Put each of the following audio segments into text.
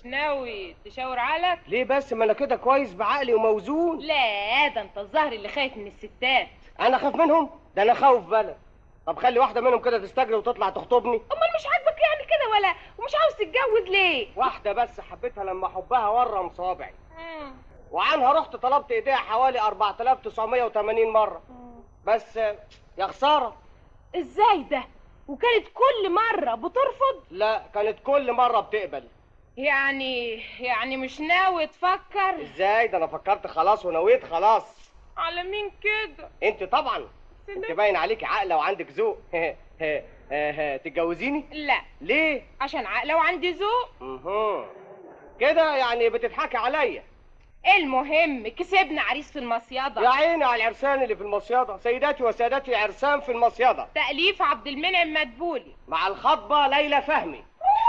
ناوي تشاور عقلك ليه بس ما انا كده كويس بعقلي وموزون لا ده انت الظاهر اللي خايف من الستات انا خاف منهم ده انا خوف بلد طب خلي واحده منهم كده تستجري وتطلع تخطبني امال مش عاجبك يعني كده ولا ومش عاوز تتجوز ليه واحده بس حبيتها لما حبها ورم صابعي وعنها رحت طلبت ايديها حوالي 4980 مره بس يا خساره ازاي ده وكانت كل مره بترفض لا كانت كل مره بتقبل يعني يعني مش ناوي تفكر ازاي ده انا فكرت خلاص ونويت خلاص على مين كده انت طبعا انت باين عليكي عاقله وعندك ذوق تتجوزيني لا ليه عشان عاقله وعندي ذوق اها كده يعني بتضحكي عليا المهم كسبنا عريس في المصيادة يا عيني على العرسان اللي في المصيادة سيداتي وسادتي عرسان في المصيادة تأليف عبد المنعم مدبولي مع الخطبة ليلى فهمي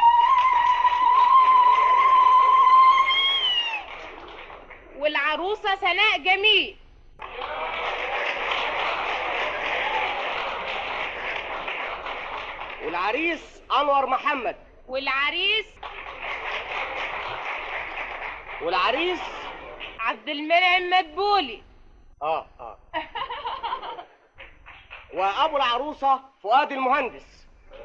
والعروسة سناء جميل والعريس أنور محمد والعريس والعريس عبد المنعم مدبولي اه اه وابو العروسه فؤاد المهندس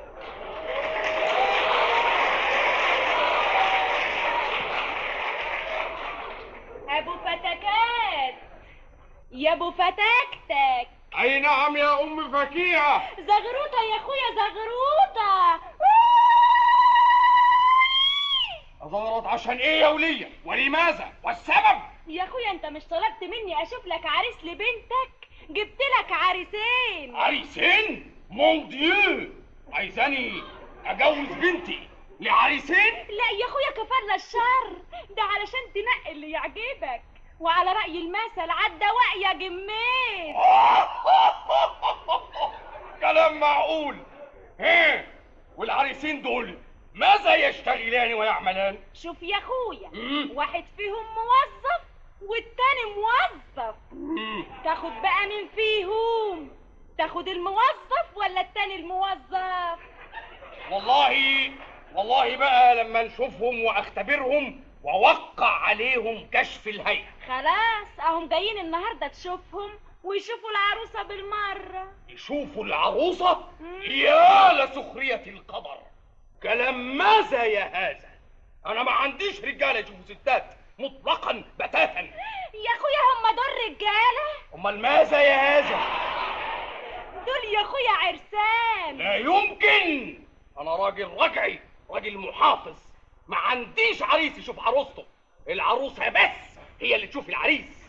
ابو فتكات يا ابو فتكتك اي نعم يا ام فكيهه زغروطه يا اخويا زغروطه زغرط عشان ايه يا وليه ولماذا والسبب يا اخويا انت مش طلبت مني اشوف لك عريس لبنتك جبت لك عريسين عريسين مون ديو عايزاني اجوز بنتي لعريسين لا يا اخويا كفرنا الشر ده علشان تنقي اللي يعجبك وعلى رأي المثل عدى يا جمين كلام معقول ها والعريسين دول ماذا يشتغلان ويعملان شوف يا اخويا واحد فيهم موظف والتاني موظف تاخد بقى مين فيهم تاخد الموظف ولا التاني الموظف والله والله بقى لما نشوفهم واختبرهم واوقع عليهم كشف الهيئه خلاص اهم جايين النهارده تشوفهم ويشوفوا العروسه بالمره يشوفوا العروسه يا لسخريه القدر كلام ماذا يا هذا انا ما عنديش رجاله يشوفوا ستات مطلقا بتاتا يا اخويا هم دول رجاله امال ماذا يا هذا دول يا اخويا عرسان لا يمكن انا راجل رجعي راجل محافظ ما عنديش عريس يشوف عروسته العروسه بس هي اللي تشوف العريس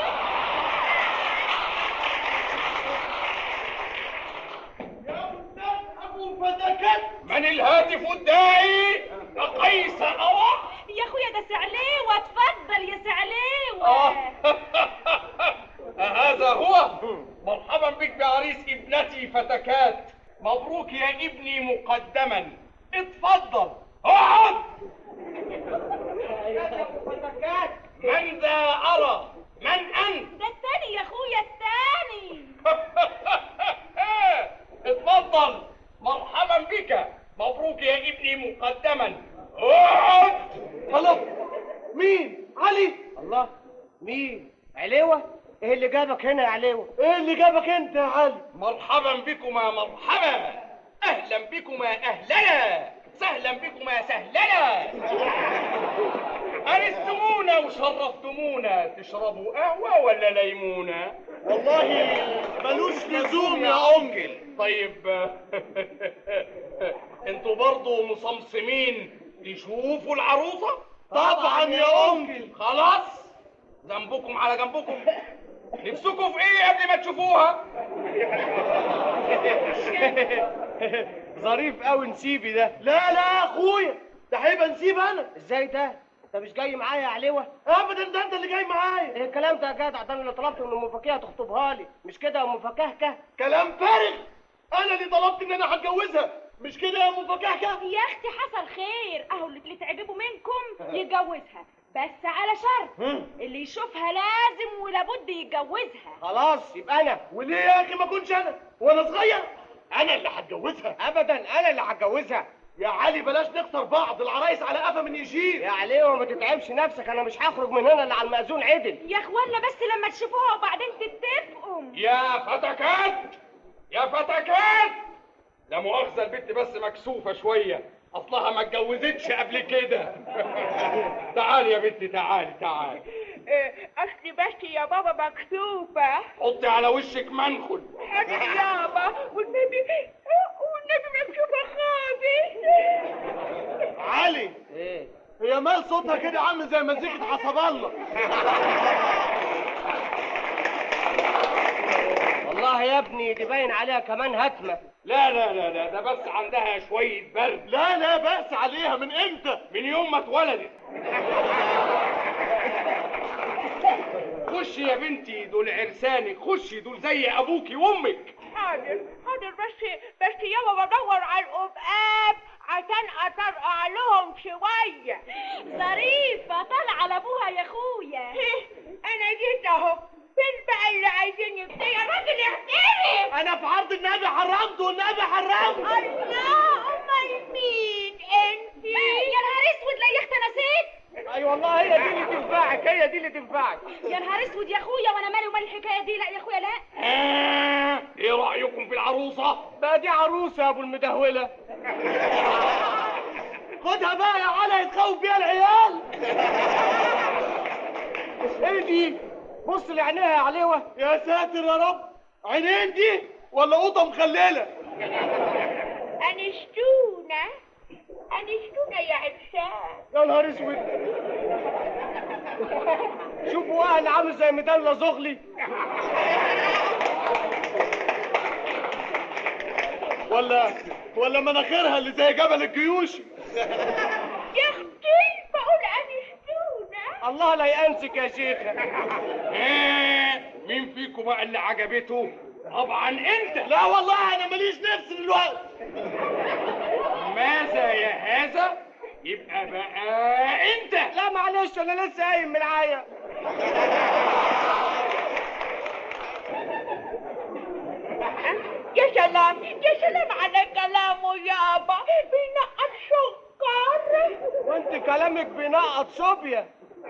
من الهاتف الداعي قيس أوى يا اخويا ده سعليوه اتفضل يا سعليوه آه. هذا هو مرحبا بك بعريس ابنتي فتكات مبروك يا ابني مقدما اتفضل اقعد من ذا ارى من انت ده التاني يا اخويا التاني اتفضل مرحبا بك مبروك يا ابني مقدما اقعد الله مين علي الله مين عليوه ايه اللي جابك هنا يا عليوه ايه اللي جابك انت يا علي مرحبا بكما مرحبا اهلا بكما اهلنا سهلا بكما سهلنا أنستمونا وشرفتمونا تشربوا قهوة ولا ليمونة؟ والله ملوش لزوم يا أنجل طيب انتوا برضو مصمصمين تشوفوا العروسة؟ طبعا يا أنجل خلاص ذنبكم على جنبكم نفسكم في ايه قبل ما تشوفوها؟ ظريف قوي نسيبي ده لا لا يا اخويا ده هيبقى نسيب انا ازاي ده انت مش جاي معايا يا علوه ابدا ده انت اللي جاي معايا ايه الكلام ده يا جدع ده انا اللي طلبت من ام فكيه تخطبها لي مش كده يا ام فكهكه كلام فارغ انا اللي طلبت ان انا هتجوزها مش كده يا ام فكهكه يا اختي حصل خير اهو اللي تعجبه منكم يتجوزها بس على شرط اللي يشوفها لازم ولابد يتجوزها خلاص يبقى انا وليه يا اخي ما اكونش انا وانا صغير انا اللي هتجوزها ابدا انا اللي هتجوزها يا علي بلاش نخسر بعض العرايس على قفا من يشيل يا علي ما تتعبش نفسك انا مش هخرج من هنا الا على المأذون عدل يا اخوانا بس لما تشوفوها وبعدين تتفقوا يا فتكات يا فتكات لا مؤاخذة البت بس مكسوفة شوية أصلها ما اتجوزتش قبل كده تعالي يا بنتي تعالي تعالي اصلي بس يا بابا مكسوفة حطي على وشك منخل حاضر يابا والنبي والنبي مكسوفة خالص علي ايه هي مال صوتها كده عامل زي مزيكة حسب الله والله يا ابني دي باين عليها كمان هتمة لا لا لا لا ده بس عندها شوية برد لا لا بأس عليها من امتى من يوم ما اتولدت خشي يا بنتي دول عرسانك خشي دول زي ابوكي وامك حاضر حاضر بس بس يابا بدور على القبقاب عشان اطرقع لهم شوية ظريفة طالعة لابوها يا اخويا انا جيت اهو فين بقى اللي عايزين يبتدي يا راجل احترم انا في عرض النبي حرمت والنبي حرمت الله امال مين انتي يا نهار اسود لا يا اختي انا نسيت اي والله هي دي اللي تنفعك هي دي اللي تنفعك يا نهار اسود يا اخويا وانا مالي ومال الحكايه دي لا يا اخويا لا آه، ايه رأيكم في العروسة؟ بقى دي عروسه يا ابو المدهوله خدها بقى يا علي يتخوف بيها العيال ايه دي بص لعينيها يا عليوه يا ساتر يا رب عينين دي ولا قطه مخلله انشتونا انشتونا يا عرسان يا نهار اسود شوفوا اهل عامل زي مدلة زغلي ولا ولا مناخيرها اللي زي جبل الجيوش يا اختي بقول انشتونا الله لا يأنسك يا شيخة آه، مين فيكم بقى اللي عجبته؟ طبعا انت لا والله انا ماليش نفس دلوقتي ماذا يا هذا؟ يبقى بقى انت لا معلش انا لسه قايم من العيا يا سلام يا سلام على كلامه يابا بينقط سكر وانت كلامك بينقط صوبيا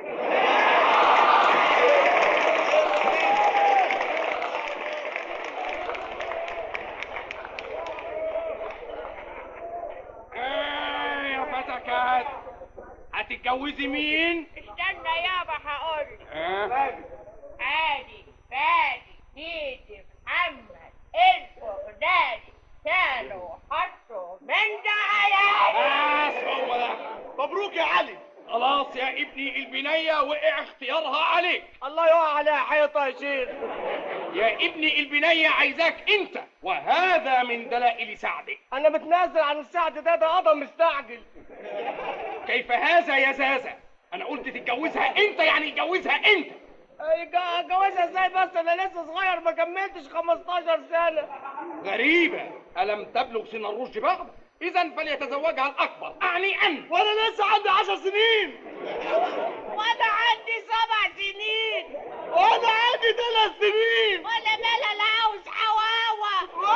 آه يا فتكات هتتجوزي مين؟ استنى يابا هقول آه. عادي فادي ديدي محمد الفقداني كانوا حطوا من ده على بس هو ده مبروك يا علي خلاص يا ابني البنية وقع اختيارها عليك الله يقع عليها حيطة يا شيخ يا ابني البنية عايزاك انت وهذا من دلائل سعدك انا متنازل عن السعد ده ده قضى مستعجل كيف هذا يا زازة انا قلت تتجوزها انت يعني اتجوزها انت أي جا- جوازها ازاي بس انا لسه صغير ما كملتش 15 سنة غريبة ألم تبلغ سن الرشد بعد إذا فليتزوجها الأكبر أعني أن وانا لسه عندي 10 سنين وانا عندي سبع سنين وانا عندي 3 سنين ولا مالا لا عاوز حواوة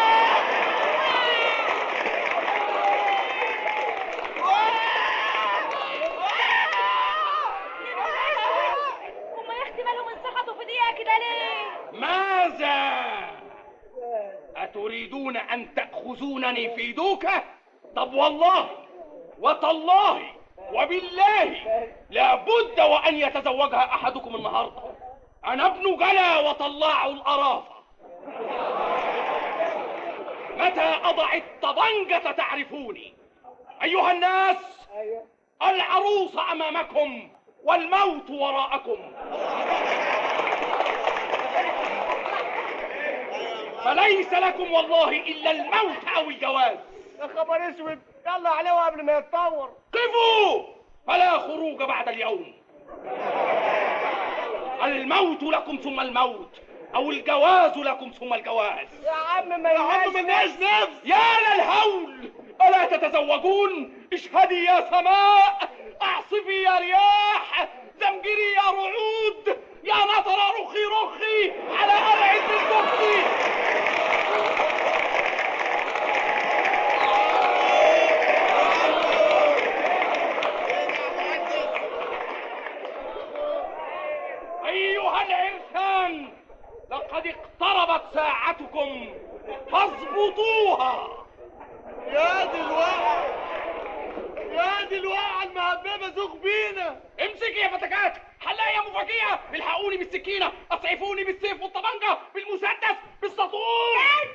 هما يا اختي مالهم انسخطوا في دقيقه كده ليه ماذا أتريدون أن تأخذونني في دوكة طب والله وتالله وبالله لابد وأن يتزوجها أحدكم النهاردة أنا ابن جلا وطلاع الأرافة متى أضع الطبنجة تعرفوني أيها الناس العروس أمامكم والموت وراءكم فليس لكم والله إلا الموت أو الجواز يا خبر اسود يلا عليه قبل ما يتطور قفوا فلا خروج بعد اليوم الموت لكم ثم الموت أو الجواز لكم ثم الجواز يا عم ما يا عم ملناش نفس يا للهول ألا تتزوجون اشهدي يا سماء أعصفي يا رياح زمجري يا رعود يا نطر رخي رخي على أبعد الكفر قد اقتربت ساعتكم فاظبطوها يا دي الوقعة يا دي الوقعة المهببة زوغ بينا امسكي يا فتكات حلاقي يا مفاجئة الحقوني بالسكينة اسعفوني بالسيف والطبنجة بالمسدس بالسطور